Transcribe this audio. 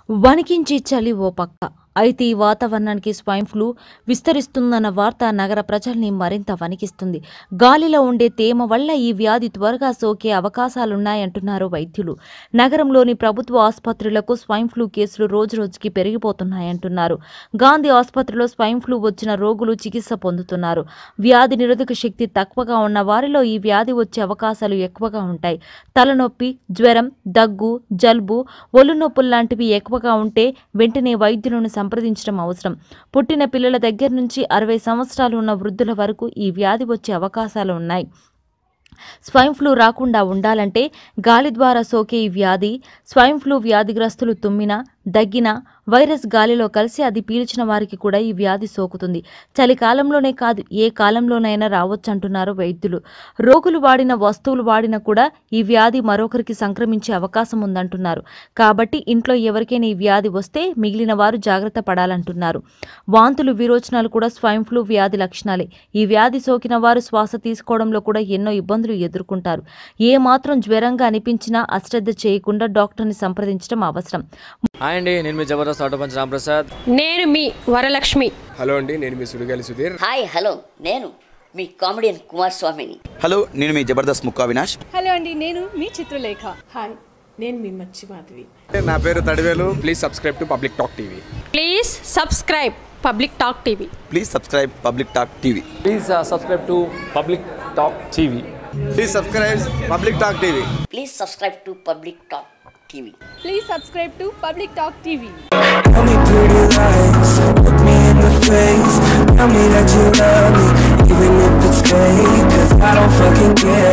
వణికించి చలి ఓ పక్క అయితే ఈ వాతావరణానికి స్వైన్ ఫ్లూ విస్తరిస్తుందన్న వార్త నగర ప్రజల్ని మరింత వణికిస్తుంది గాలిలో ఉండే తేమ వల్ల ఈ వ్యాధి త్వరగా సోకే అవకాశాలున్నాయంటున్నారు వైద్యులు నగరంలోని ప్రభుత్వ ఆసుపత్రులకు స్వైన్ ఫ్లూ కేసులు రోజురోజుకి పెరిగిపోతున్నాయంటున్నారు గాంధీ ఆసుపత్రిలో స్వైన్ ఫ్లూ వచ్చిన రోగులు చికిత్స పొందుతున్నారు వ్యాధి నిరోధక శక్తి తక్కువగా ఉన్న వారిలో ఈ వ్యాధి వచ్చే అవకాశాలు ఎక్కువగా ఉంటాయి తలనొప్పి జ్వరం దగ్గు జలుబు ఒళ్ళు నొప్పులు లాంటివి ఎక్కువగా ఉంటే వెంటనే వైద్యులను సంప్రదించడం అవసరం పుట్టిన పిల్లల దగ్గర నుంచి అరవై సంవత్సరాలు ఉన్న వృద్ధుల వరకు ఈ వ్యాధి వచ్చే అవకాశాలు ఉన్నాయి స్వైన్ ఫ్లూ రాకుండా ఉండాలంటే గాలి ద్వారా సోకే ఈ వ్యాధి స్వైన్ ఫ్లూ వ్యాధిగ్రస్తులు తుమ్మినా దగ్గినా వైరస్ గాలిలో కలిసి అది పీల్చిన వారికి కూడా ఈ వ్యాధి సోకుతుంది చలికాలంలోనే కాదు ఏ కాలంలోనైనా రావచ్చంటున్నారు వైద్యులు రోగులు వాడిన వస్తువులు వాడినా కూడా ఈ వ్యాధి మరొకరికి సంక్రమించే అవకాశం ఉందంటున్నారు కాబట్టి ఇంట్లో ఎవరికైనా ఈ వ్యాధి వస్తే మిగిలిన వారు జాగ్రత్త పడాలంటున్నారు వాంతులు విరోచనాలు కూడా స్వైన్ ఫ్లూ వ్యాధి లక్షణాలే ఈ వ్యాధి సోకిన వారు శ్వాస తీసుకోవడంలో కూడా ఎన్నో ఇబ్బందులు ఎదుర్కొంటారు ఏ మాత్రం జ్వరంగా అనిపించినా అశ్రద్ధ చేయకుండా డాక్టర్ని సంప్రదించడం అవసరం హాయ్ అండి నేను మీ జబర్దస్త్ ఆటో పంచ్ రాంప్రసాద్ నేను మీ వరలక్ష్మి హలో అండి నేను మీ సుడిగాలి సుధీర్ హాయ్ హలో నేను మీ కామెడియన్ కుమార్ స్వామిని హలో నేను మీ జబర్దస్త్ ముక్కా వినాష్ హలో అండి నేను మీ చిత్రలేఖ హాయ్ నేను మీ మచ్చి మాధవి నా పేరు Thadivelu please subscribe to public talk TV please subscribe public talk TV please subscribe public talk TV please subscribe to public talk TV please subscribe public talk TV please subscribe to public talk TV please subscribe to public talk TV Tell me pretty lies, look me in the face Tell me that you love me, even if it's fake Cause I don't fucking care